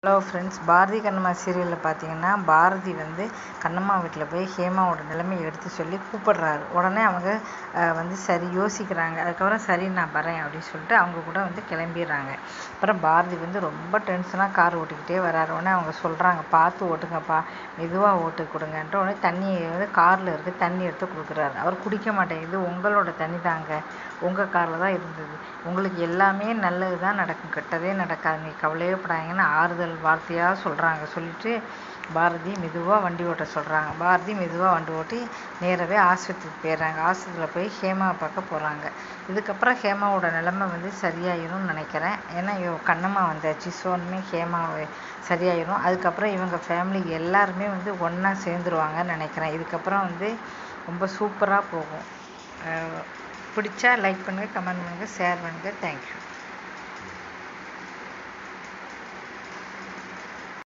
hello friends Bharathi Kannamma சீரியலில் பார்த்தீங்கன்னா பாரதி வந்து கண்ணம்மா வீட்டில் போய் ஹேமாவோட நிலைமையை எடுத்து சொல்லி கூப்பிடுறாரு உடனே அவங்க அஹ், வந்து சரி யோசிக்கிறாங்க அதுக்கப்புறம் சரி நான் வரேன் அப்படின்னு சொல்லிட்டு அவங்க கூட வந்து கிளம்பிடுறாங்க அப்புறம் பாரதி வந்து ரொம்ப டென்ஷனாக கார் ஓட்டிக்கிட்டே வராரு உடனே அவங்க சொல்கிறாங்க பார்த்து ஓட்டுங்கப்பா மெதுவாக ஓட்டு கொடுங்கன்ட்டு உடனே தண்ணி வந்து காரில் இருக்கு தண்ணி எடுத்து கொடுக்குறாரு அவர் குடிக்க மாட்டேங்குது உங்களோட தண்ணி தாங்க உங்கள் காரில் தான் இருந்தது உங்களுக்கு எல்லாமே நல்லது தான் நடக்கும் கெட்டதே நடக்காது நீ கவலையே படாதீங்கன்னு ஆறுதல் வார்த்தையாக சொல்கிறாங்க சொல்லிட்டு பாரதி மெதுவாக வண்டி ஓட்ட சொல்கிறாங்க பாரதி மெதுவாக வண்டி ஓட்டி நேராகவே ஆஸ்பத்திரிக்கு போயிடுறாங்க ஆஸ்பத்திரியில் போய் ஹேமாவை பார்க்க போகிறாங்க இதுக்கப்புறம் ஹேமாவோட நிலைமை வந்து சரியாயிரும்னு நினைக்கிறேன் ஏன்னா இவ கண்ணம்மா வந்தாச்சு ஸோ இனிமேல் ஹேமா சரியாயிரும் அதுக்கப்புறம் இவங்க ஃபேமிலி எல்லாருமே வந்து ஒன்றா சேர்ந்துருவாங்கன்னு நினைக்கிறேன் இதுக்கப்புறம் வந்து ரொம்ப சூப்பராக போகும் அஹ் பிடிச்சா லைக் பண்ணுங்கள் கமெண்ட் பண்ணுங்கள் ஷேர் பண்ணுங்கள் தேங்க்யூ